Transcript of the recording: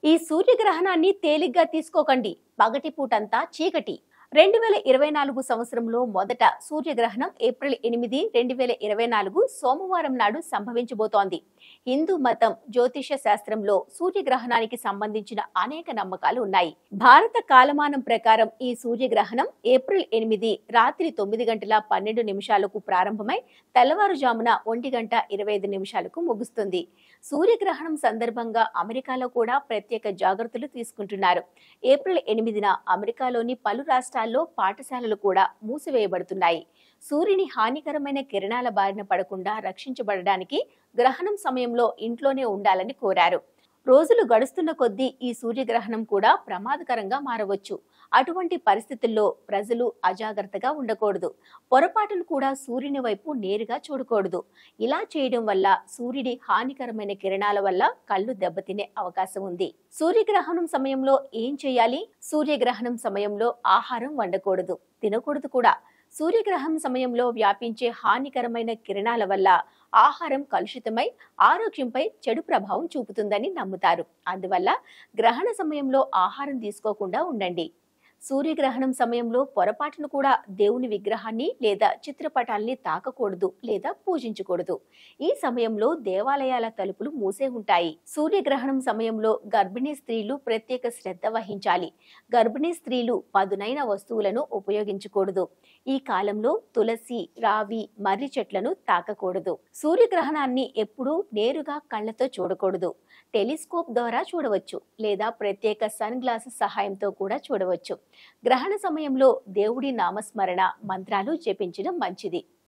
ఈ సూర్యగ్రహణాన్ని తేలిగ్గా తీసుకోకండి పగటిపూటంతా చీకటి రెండు వేల ఇరవై నాలుగు సంవత్సరంలో మొదట సూర్యగ్రహణం ఏప్రిల్ ఎనిమిది రెండు వేల ఇరవై నాలుగు సోమవారం నాడు సంభవించబోతోంది హిందూ మతం జ్యోతిష శాస్త్రంలో సూర్యగ్రహణానికి సంబంధించిన అనేక నమ్మకాలు ఉన్నాయి భారత కాలమానం ప్రకారం ఈ సూర్యగ్రహణం ఏప్రిల్ ఎనిమిది రాత్రి తొమ్మిది గంటల పన్నెండు నిమిషాలకు ప్రారంభమై తెల్లవారుజామున ఒంటి గంట ఇరవై ఐదు నిమిషాలకు ముగుస్తుంది సూర్యగ్రహణం సందర్భంగా అమెరికాలో కూడా ప్రత్యేక జాగ్రత్తలు తీసుకుంటున్నారు ఏప్రిల్ ఎనిమిదిన అమెరికాలోని పలు రాష్ట్రాల్లో పాఠశాలలు కూడా మూసివేయబడుతున్నాయి సూర్యుని హానికరమైన కిరణాల బారిన పడకుండా రక్షించబడడానికి గ్రహణం సమయంలో ఇంట్లోనే ఉండాలని కోరారు రోజులు గడుస్తున్న కొద్దీ ఈ సూర్యగ్రహణం కూడా ప్రమాదకరంగా మారవచ్చు అటువంటి పరిస్థితుల్లో ప్రజలు అజాగ్రత్తగా ఉండకూడదు పొరపాటును కూడా సూర్యుని వైపు నేరుగా చూడకూడదు ఇలా చేయడం వల్ల సూర్యుడి హానికరమైన కిరణాల వల్ల కళ్ళు దెబ్బతినే అవకాశం ఉంది సూర్యగ్రహణం సమయంలో ఏం చేయాలి సూర్యగ్రహణం సమయంలో ఆహారం వండకూడదు తినకూడదు కూడా సూర్యగ్రహణం సమయంలో వ్యాపించే హానికరమైన కిరణాల వల్ల ఆహారం కలుషితమై ఆరోగ్యంపై చెడు ప్రభావం చూపుతుందని నమ్ముతారు అందువల్ల గ్రహణ సమయంలో ఆహారం తీసుకోకుండా ఉండండి సూర్యగ్రహణం సమయంలో పొరపాటును కూడా దేవుని విగ్రహాన్ని లేదా చిత్రపటాల్ని తాకకూడదు లేదా పూజించకూడదు ఈ సమయంలో దేవాలయాల తలుపులు మూసే ఉంటాయి సూర్యగ్రహణం సమయంలో గర్భిణీ స్త్రీలు ప్రత్యేక శ్రద్ధ వహించాలి గర్భిణీ స్త్రీలు పదునైన వస్తువులను ఉపయోగించకూడదు ఈ కాలంలో తులసి రావి మర్రి చెట్లను తాకకూడదు సూర్యగ్రహణాన్ని ఎప్పుడూ నేరుగా కళ్ళతో చూడకూడదు టెలిస్కోప్ ద్వారా చూడవచ్చు లేదా ప్రత్యేక సన్ గ్లాసెస్ సహాయంతో కూడా చూడవచ్చు గ్రహణ సమయంలో దేవుడి నామస్మరణ మంత్రాలు జపించడం మంచిది